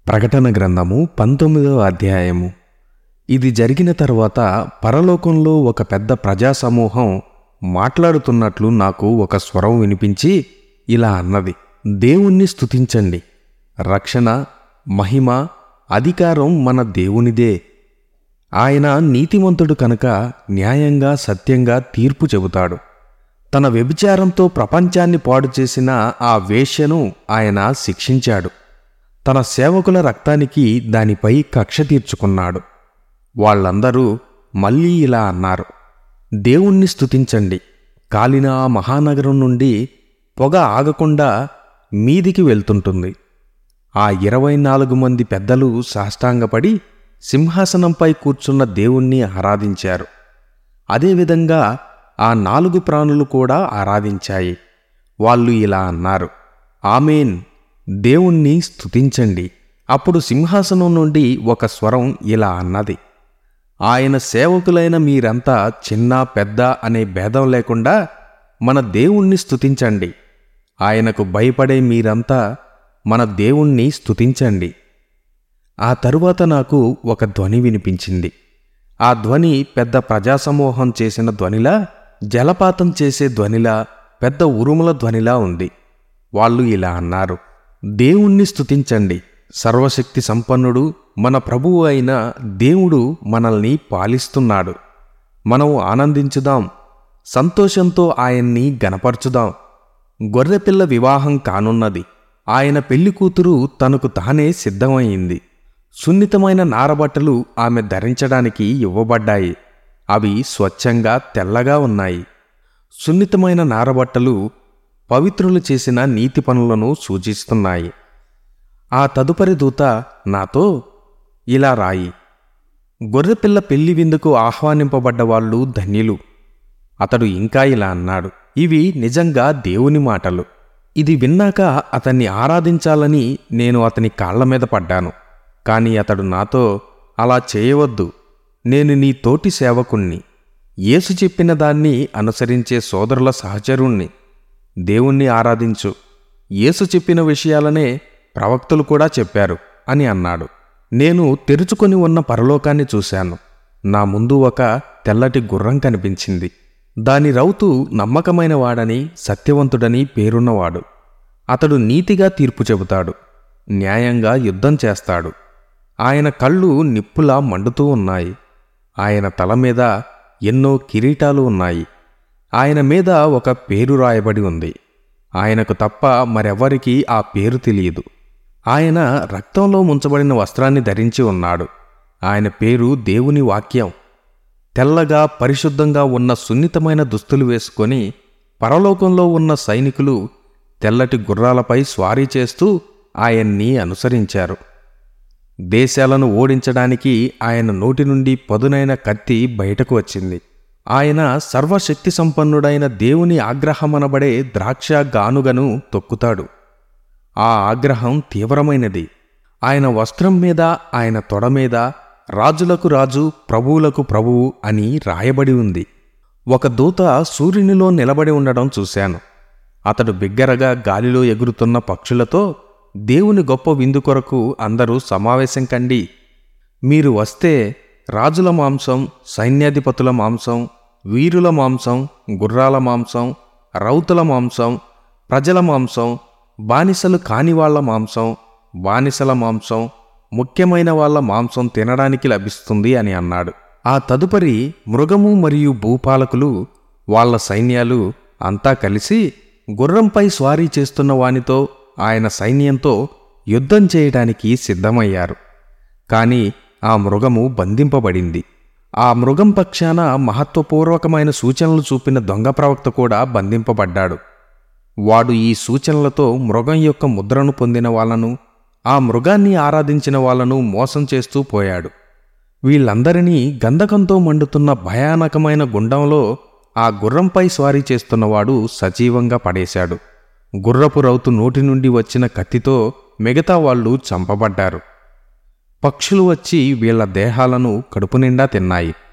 ప్రకటన గ్రంథము పంతొమ్మిదవ అధ్యాయము ఇది జరిగిన తర్వాత పరలోకంలో ఒక పెద్ద ప్రజా సమూహం మాట్లాడుతున్నట్లు నాకు ఒక స్వరం వినిపించి ఇలా అన్నది దేవుణ్ణి స్తుతించండి రక్షణ మహిమ అధికారం మన దేవునిదే ఆయన నీతిమంతుడు కనుక న్యాయంగా సత్యంగా తీర్పు చెబుతాడు తన వ్యభిచారంతో ప్రపంచాన్ని పాడు చేసిన ఆ వేశ్యను ఆయన శిక్షించాడు తన సేవకుల రక్తానికి దానిపై కక్ష తీర్చుకున్నాడు వాళ్ళందరూ మళ్ళీ ఇలా అన్నారు దేవుణ్ణి స్తుతించండి కాలిన ఆ మహానగరం నుండి పొగ ఆగకుండా మీదికి వెళ్తుంటుంది ఆ ఇరవై నాలుగు మంది పెద్దలు సాష్టాంగపడి సింహాసనంపై కూర్చున్న దేవుణ్ణి ఆరాధించారు అదేవిధంగా ఆ నాలుగు ప్రాణులు కూడా ఆరాధించాయి వాళ్ళు ఇలా అన్నారు ఆమెన్ దేవుణ్ణి స్తుతించండి అప్పుడు సింహాసనం నుండి ఒక స్వరం ఇలా అన్నది ఆయన సేవకులైన మీరంతా చిన్న పెద్ద అనే భేదం లేకుండా మన దేవుణ్ణి స్తుతించండి ఆయనకు భయపడే మీరంతా మన దేవుణ్ణి స్తుతించండి ఆ తరువాత నాకు ఒక ధ్వని వినిపించింది ఆ ధ్వని పెద్ద ప్రజాసమూహం చేసిన ధ్వనిలా జలపాతం చేసే ధ్వనిలా పెద్ద ఉరుముల ధ్వనిలా ఉంది వాళ్ళు ఇలా అన్నారు దేవుణ్ణి స్తుతించండి సర్వశక్తి సంపన్నుడు మన ప్రభువు అయిన దేవుడు మనల్ని పాలిస్తున్నాడు మనం ఆనందించుదాం సంతోషంతో ఆయన్ని గనపరచుదాం గొర్రెపిల్ల వివాహం కానున్నది ఆయన పెళ్లి కూతురు తనకు తానే సిద్ధమైంది సున్నితమైన నారబట్టలు ఆమె ధరించడానికి ఇవ్వబడ్డాయి అవి స్వచ్ఛంగా తెల్లగా ఉన్నాయి సున్నితమైన నారబట్టలు పవిత్రులు చేసిన నీతి పనులను సూచిస్తున్నాయి ఆ తదుపరి దూత నాతో ఇలా రాయి గొర్రెపిల్ల పెళ్లి విందుకు ఆహ్వానింపబడ్డ వాళ్ళు ధన్యులు అతడు ఇంకా ఇలా అన్నాడు ఇవి నిజంగా దేవుని మాటలు ఇది విన్నాక అతన్ని ఆరాధించాలని నేను అతని కాళ్ల మీద పడ్డాను కాని అతడు నాతో అలా చేయవద్దు నేను నీ తోటి సేవకుణ్ణి యేసు చెప్పిన దాన్ని అనుసరించే సోదరుల సహచరుణ్ణి దేవుణ్ణి ఆరాధించు యేసు చెప్పిన విషయాలనే ప్రవక్తలు కూడా చెప్పారు అని అన్నాడు నేను తెరుచుకొని ఉన్న పరలోకాన్ని చూశాను నా ముందు ఒక తెల్లటి గుర్రం కనిపించింది దాని రౌతు నమ్మకమైన వాడని సత్యవంతుడని పేరున్నవాడు అతడు నీతిగా తీర్పు చెబుతాడు న్యాయంగా యుద్ధం చేస్తాడు ఆయన కళ్ళు నిప్పులా మండుతూ ఉన్నాయి ఆయన తల మీద ఎన్నో కిరీటాలు ఉన్నాయి ఆయన మీద ఒక పేరు రాయబడి ఉంది ఆయనకు తప్ప మరెవ్వరికీ ఆ పేరు తెలియదు ఆయన రక్తంలో ముంచబడిన వస్త్రాన్ని ధరించి ఉన్నాడు ఆయన పేరు దేవుని వాక్యం తెల్లగా పరిశుద్ధంగా ఉన్న సున్నితమైన దుస్తులు వేసుకొని పరలోకంలో ఉన్న సైనికులు తెల్లటి గుర్రాలపై స్వారీ చేస్తూ ఆయన్ని అనుసరించారు దేశాలను ఓడించడానికి ఆయన నోటి నుండి పదునైన కత్తి బయటకు వచ్చింది ఆయన సర్వశక్తి సంపన్నుడైన దేవుని ఆగ్రహమనబడే ద్రాక్ష గానుగను తొక్కుతాడు ఆ ఆగ్రహం తీవ్రమైనది ఆయన వస్త్రం మీద ఆయన తొడ మీద రాజులకు రాజు ప్రభువులకు ప్రభువు అని రాయబడి ఉంది ఒక దూత సూర్యునిలో నిలబడి ఉండడం చూశాను అతడు బిగ్గరగా గాలిలో ఎగురుతున్న పక్షులతో దేవుని గొప్ప విందు కొరకు అందరూ సమావేశం కండి మీరు వస్తే రాజుల మాంసం సైన్యాధిపతుల మాంసం వీరుల మాంసం గుర్రాల మాంసం రౌతుల మాంసం ప్రజల మాంసం బానిసలు కాని వాళ్ల మాంసం బానిసల మాంసం ముఖ్యమైన వాళ్ళ మాంసం తినడానికి లభిస్తుంది అని అన్నాడు ఆ తదుపరి మృగము మరియు భూపాలకులు వాళ్ళ సైన్యాలు అంతా కలిసి గుర్రంపై స్వారీ చేస్తున్న వానితో ఆయన సైన్యంతో యుద్ధం చేయడానికి సిద్ధమయ్యారు కాని ఆ మృగము బంధింపబడింది ఆ మృగం పక్షాన మహత్వపూర్వకమైన సూచనలు చూపిన దొంగ ప్రవక్త కూడా బంధింపబడ్డాడు వాడు ఈ సూచనలతో మృగం యొక్క ముద్రను పొందిన వాళ్ళను ఆ మృగాన్ని ఆరాధించిన వాళ్ళను మోసం చేస్తూ పోయాడు వీళ్ళందరినీ గంధకంతో మండుతున్న భయానకమైన గుండంలో ఆ గుర్రంపై స్వారీ చేస్తున్నవాడు సజీవంగా పడేశాడు గుర్రపు రౌతు నోటి నుండి వచ్చిన కత్తితో మిగతా వాళ్ళు చంపబడ్డారు పక్షులు వచ్చి వీళ్ల దేహాలను కడుపు నిండా తిన్నాయి